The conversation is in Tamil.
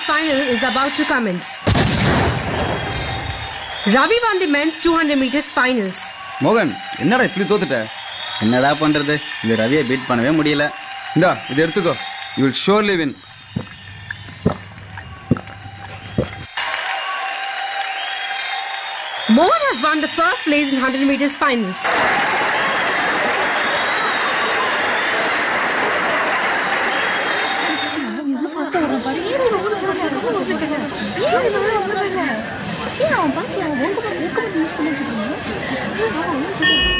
final is about to commence. Ravi won the men's 200 meters finals. மோகன் என்னடா இப்படி தோத்துட்ட என்னடா பண்றது இது ரவியை பீட் பண்ணவே முடியல இந்தா இதை எடுத்துக்கோ you will surely win Mohan has won the first place in 100 meters finals. ஏன் அவன் பாத்தியா உங்க ஊக்கமாக யூஸ் பண்ணு சொல்றாங்க